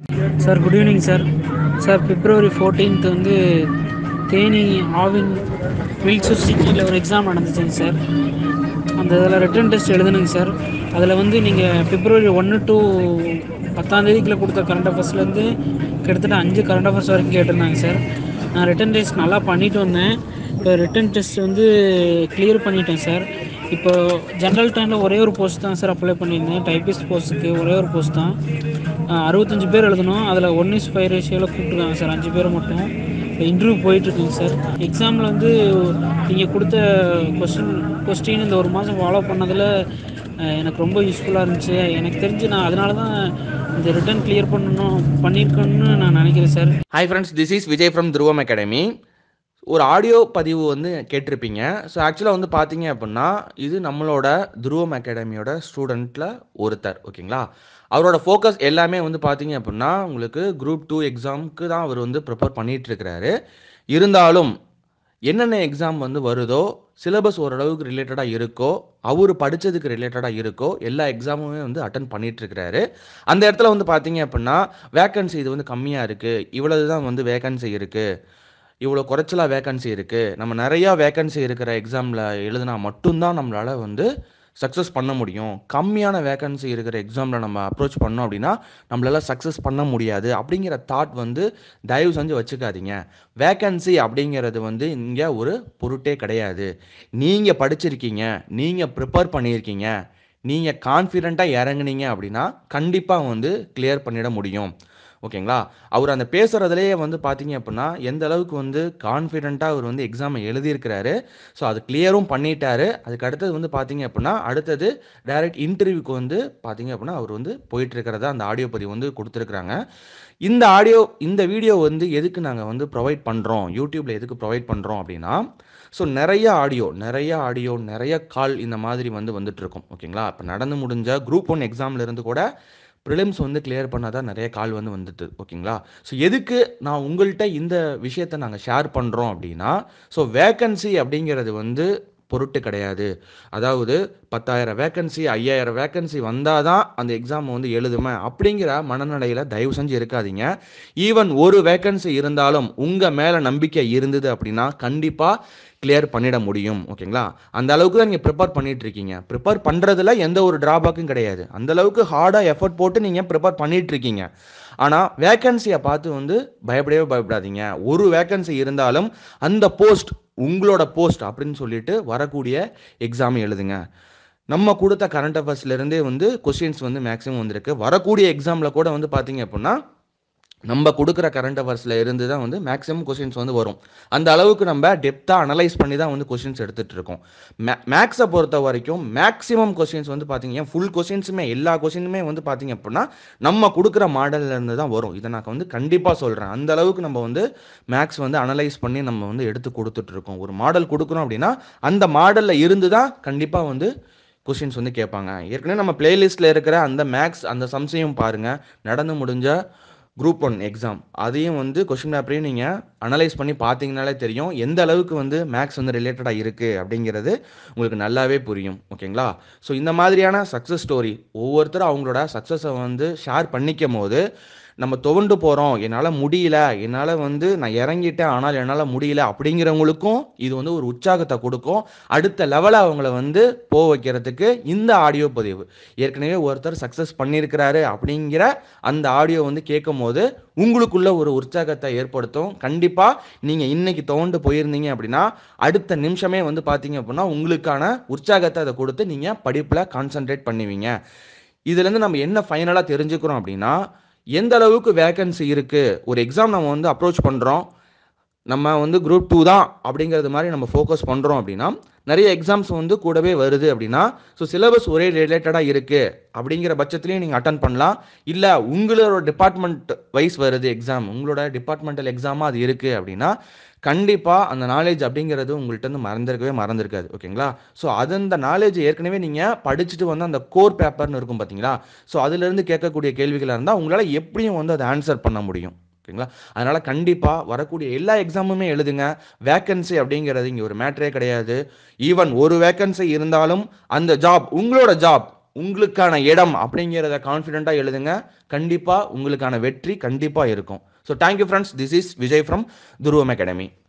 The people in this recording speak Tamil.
sir good evening sir sir February fourteenth வந்து தேனி ஆவின் மில்சூர் சிட்டியில் ஒரு எக்ஸாம் நடந்துச்சுங்க சார் அந்த இதில் ரிட்டன் டெஸ்ட் எழுதுனுங்க சார் அதில் வந்து நீங்கள் பிப்ரவரி ஒன்று டு பத்தாந்தேதிக்குள்ளே கொடுத்த கரண்ட் அஃபேர்ஸ்லேருந்து கிட்டத்தட்ட அஞ்சு கரண்ட் அஃபேர்ஸ் வரைக்கும் கேட்டிருந்தாங்க சார் நான் ரிட்டன் டெஸ்ட் நல்லா பண்ணிட்டு வந்தேன் இப்போ ரிட்டன் டெஸ்ட் வந்து கிளியர் பண்ணிட்டேன் சார் இப்போ ஜென்ரல் டைமில் ஒரே ஒரு போஸ்ட் தான் சார் அப்ளை பண்ணியிருந்தேன் டைப்பிஸ்ட் போஸ்ட்டுக்கு ஒரே ஒரு போஸ்ட் தான் அஹ் அறுபத்தஞ்சு பேர் எழுதணும் அதில் ஒன் இஸ் ஃபைவ் ரேஷியோவில் கூப்பிட்ருக்காங்க சார் அஞ்சு பேர் மட்டும் இப்போ இன்டர்வியூ போயிட்டுருக்குங்க சார் எக்ஸாமில் வந்து நீங்கள் கொடுத்த கொஸ்டின் கொஸ்டின் இந்த ஒரு மாதம் ஃபாலோ பண்ணதில் அஹ் எனக்கு ரொம்ப யூஸ்ஃபுல்லாக இருந்துச்சு எனக்கு தெரிஞ்சு நான் அதனால தான் இந்த ரிட்டர்ன் கிளியர் பண்ணணும் பண்ணியிருக்கேன்னு நான் நினைக்கிறேன் sir hi friends this is Vijay from Dhruvam academy ஒரு ஆடியோ பதிவு வந்து கேட்டிருப்பீங்க ஸோ ஆக்சுவலாக வந்து பார்த்தீங்க அப்படின்னா இது நம்மளோட துருவம் அகாடமியோட ஸ்டூடெண்ட்டில் ஒருத்தர் ஓகேங்களா அவரோட ஃபோக்கஸ் எல்லாமே வந்து பார்த்தீங்க அப்படின்னா உங்களுக்கு குரூப் டூ எக்ஸாமுக்கு தான் அவர் வந்து ப்ரிப்பேர் பண்ணிட்டு இருக்கிறாரு இருந்தாலும் என்னென்ன எக்ஸாம் வந்து வருதோ சிலபஸ் ஓரளவுக்கு ரிலேட்டடாக இருக்கோ அவர் படித்ததுக்கு ரிலேட்டடாக இருக்கோ எல்லா எக்ஸாமுமே வந்து அட்டன் பண்ணிட்டு இருக்கிறாரு அந்த இடத்துல வந்து பார்த்தீங்க அப்படின்னா வேக்கன்சி இது வந்து கம்மியாக இருக்குது இவ்வளவு தான் வந்து வேக்கன்சி இருக்குது இவ்வளோ குறைச்சலாக வேக்கன்சி இருக்குது நம்ம நிறையா வேக்கன்சி இருக்கிற எக்ஸாமில் எழுதினா மட்டும்தான் நம்மளால் வந்து சக்ஸஸ் பண்ண முடியும் கம்மியான வேக்கன்சி இருக்கிற எக்ஸாமில் நம்ம அப்ரோச் பண்ணோம் அப்படின்னா நம்மளால சக்ஸஸ் பண்ண முடியாது அப்படிங்கிற தாட் வந்து தயவு செஞ்சு வச்சுக்காதீங்க வேக்கன்சி அப்படிங்கிறது வந்து இங்கே ஒரு பொருட்டே கிடையாது நீங்கள் படிச்சிருக்கீங்க நீங்கள் ப்ரிப்பேர் பண்ணியிருக்கீங்க நீங்கள் கான்ஃபிடெண்ட்டாக இறங்குனீங்க அப்படின்னா கண்டிப்பாக வந்து கிளியர் பண்ணிட முடியும் ஓகேங்களா அவர் அந்த பேசுகிறதுலேயே வந்து பார்த்தீங்க அப்படின்னா எந்த அளவுக்கு வந்து கான்ஃபிடெண்ட்டாக அவர் வந்து எக்ஸாமை எழுதியிருக்கிறாரு ஸோ அது கிளியரும் பண்ணிட்டாரு அதுக்கு அடுத்தது வந்து பார்த்தீங்க அப்படின்னா அடுத்தது டைரக்ட் இன்டர்வியூக்கு வந்து பார்த்தீங்க அப்படின்னா அவர் வந்து போயிட்டு இருக்கிறத அந்த ஆடியோ பதிவு வந்து கொடுத்துருக்குறாங்க இந்த ஆடியோ இந்த வீடியோ வந்து எதுக்கு நாங்கள் வந்து ப்ரொவைட் பண்ணுறோம் யூடியூப்பில் எதுக்கு ப்ரொவைட் பண்ணுறோம் அப்படின்னா ஸோ நிறைய ஆடியோ நிறைய ஆடியோ நிறைய கால் இந்த மாதிரி வந்து வந்துட்டு இருக்கும் ஓகேங்களா இப்போ நடந்து முடிஞ்ச குரூப் ஒன் எக்ஸாம்ல இருந்து கூட ப்ரிலிம்ஸ் வந்து கிளியர் பண்ணாதான் நிறைய கால் வந்து வந்துட்டு ஓகேங்களா ஸோ எதுக்கு நான் உங்கள்கிட்ட இந்த விஷயத்தை நாங்கள் ஷேர் பண்ணுறோம் அப்படின்னா ஸோ வேக்கன்சி அப்படிங்கிறது வந்து பொருட்டு கிடையாது அதாவது பத்தாயிரம் வேக்கன்சி ஐயாயிரம் வேக்கன்சி வந்தால் தான் அந்த எக்ஸாம் வந்து எழுதுமே அப்படிங்கிற மனநிலையில் தயவு செஞ்சு இருக்காதீங்க ஈவன் ஒரு வேக்கன்சி இருந்தாலும் உங்கள் மேலே நம்பிக்கை இருந்தது அப்படின்னா கண்டிப்பாக கிளியர் பண்ணிட முடியும் ஓகேங்களா அந்த அளவுக்கு தான் நீங்கள் ப்ரிப்பேர் பண்ணிட்டு இருக்கீங்க ப்ரிப்பேர் பண்ணுறதுல எந்த ஒரு ட்ராபேக்கும் கிடையாது அந்த அளவுக்கு ஹார்டாக எஃபர்ட் போட்டு நீங்கள் ப்ரிப்பேர் பண்ணிட்டு இருக்கீங்க ஆனால் வேக்கன்சியை பார்த்து வந்து பயப்படவே பயப்படாதீங்க ஒரு வேக்கன்சி இருந்தாலும் அந்த போஸ்ட் உங்களோட போஸ்ட் அப்படின்னு சொல்லிட்டு வரக்கூடிய எக்ஸாம் எழுதுங்க நம்ம கொடுத்த கரண்ட் அஃபேர்ஸ்லேருந்தே வந்து கொஸ்டின்ஸ் வந்து மேக்ஸிமம் வந்திருக்கு வரக்கூடிய எக்ஸாமில் கூட வந்து பார்த்தீங்க அப்படின்னா நம்ம கொடுக்குற கரண்ட் அஃபேர்ஸில் இருந்து தான் வந்து மேக்ஸிமம் கொஷின்ஸ் வந்து வரும் அந்த அளவுக்கு நம்ம டெப்த்தாக அனலைஸ் பண்ணி தான் வந்து கொஷின்ஸ் எடுத்துகிட்டு இருக்கோம் மே மேக்ஸை பொறுத்த வரைக்கும் மேக்ஸிமம் கொஷின்ஸ் வந்து பார்த்தீங்க ஃபுல் கொஷின்ஸுமே எல்லா கொஷினுமே வந்து பார்த்தீங்க அப்படின்னா நம்ம கொடுக்குற மாடல்ல இருந்து தான் வரும் இதை நான் வந்து கண்டிப்பாக சொல்கிறேன் அந்த அளவுக்கு நம்ம வந்து மேக்ஸ் வந்து அனலைஸ் பண்ணி நம்ம வந்து எடுத்து கொடுத்துட்ருக்கோம் ஒரு மாடல் கொடுக்குறோம் அப்படின்னா அந்த மாடலில் இருந்து தான் கண்டிப்பாக வந்து கொஷின்ஸ் வந்து கேட்பாங்க ஏற்கனவே நம்ம பிளேலிஸ்ட்டில் இருக்கிற அந்த மேக்ஸ் அந்த சம்ஸையும் பாருங்கள் நடந்து முடிஞ்ச குரூப் ஒன் எக்ஸாம் அதையும் வந்து கொஷின் பேப்பரையும் நீங்கள் அனலைஸ் பண்ணி பார்த்தீங்கனாலே தெரியும் எந்த அளவுக்கு வந்து மேக்ஸ் வந்து ரிலேட்டடாக இருக்குது அப்படிங்கிறது உங்களுக்கு நல்லாவே புரியும் ஓகேங்களா ஸோ இந்த மாதிரியான சக்ஸஸ் ஸ்டோரி ஒவ்வொருத்தரும் அவங்களோட சக்ஸஸை வந்து ஷேர் பண்ணிக்கும் போது நம்ம துவண்டு போகிறோம் என்னால் முடியல என்னால் வந்து நான் இறங்கிட்டேன் ஆனால் என்னால் முடியல அப்படிங்கிறவங்களுக்கும் இது வந்து ஒரு உற்சாகத்தை கொடுக்கும் அடுத்த லெவலை அவங்கள வந்து போக வைக்கிறதுக்கு இந்த ஆடியோ பதிவு ஏற்கனவே ஒருத்தர் சக்ஸஸ் பண்ணியிருக்கிறாரு அப்படிங்கிற அந்த ஆடியோ வந்து கேட்கும் போது உங்களுக்குள்ள ஒரு உற்சாகத்தை ஏற்படுத்தும் கண்டிப்பாக நீங்கள் இன்னைக்கு துவண்டு போயிருந்தீங்க அப்படின்னா அடுத்த நிமிஷமே வந்து பார்த்தீங்க அப்படின்னா உங்களுக்கான உற்சாகத்தை அதை கொடுத்து நீங்கள் படிப்பில் கான்சென்ட்ரேட் பண்ணுவீங்க இதுலேருந்து நம்ம என்ன ஃபைனலாக தெரிஞ்சுக்கிறோம் அப்படின்னா எந்த அளவுக்கு வேக்கன்சி இருக்குது ஒரு எக்ஸாம் நம்ம வந்து அப்ரோச் பண்ணுறோம் நம்ம வந்து குரூப் டூ தான் அப்படிங்கிறது மாதிரி நம்ம ஃபோக்கஸ் பண்ணுறோம் அப்படின்னா நிறைய எக்ஸாம்ஸ் வந்து கூடவே வருது அப்படின்னா ஸோ சிலபஸ் ஒரே ரிலேட்டடாக இருக்குது அப்படிங்கிற பட்சத்துலையும் நீங்கள் அட்டன் பண்ணலாம் இல்லை உங்களோட டிபார்ட்மெண்ட் வைஸ் வருது எக்ஸாம் உங்களோட டிபார்ட்மெண்டல் எக்ஸாமாக அது இருக்குது அப்படின்னா கண்டிப்பாக அந்த நாலேஜ் அப்படிங்கிறது உங்கள்கிட்ட இருந்து மறந்துருக்கவே மறந்துருக்காது ஓகேங்களா ஸோ அது அந்த நாலேஜ் ஏற்கனவே நீங்கள் படிச்சுட்டு வந்து அந்த கோர் பேப்பர்னு இருக்கும் பார்த்தீங்களா ஸோ அதுலேருந்து கேட்கக்கூடிய கேள்விகளாக இருந்தால் உங்களால் எப்படியும் வந்து அதை ஆன்சர் பண்ண முடியும் ஓகேங்களா அதனால் கண்டிப்பாக வரக்கூடிய எல்லா எக்ஸாமுமே எழுதுங்க வேக்கன்சி அப்படிங்கிறது இங்கே ஒரு மேட்டரே கிடையாது ஈவன் ஒரு வேக்கன்சி இருந்தாலும் அந்த ஜாப் உங்களோட ஜாப் உங்களுக்கான இடம் அப்படிங்கிறத கான்ஃபிடென்ட்டாக எழுதுங்க கண்டிப்பாக உங்களுக்கான வெற்றி கண்டிப்பாக இருக்கும் so thank you friends this is Vijay from Dhruvam academy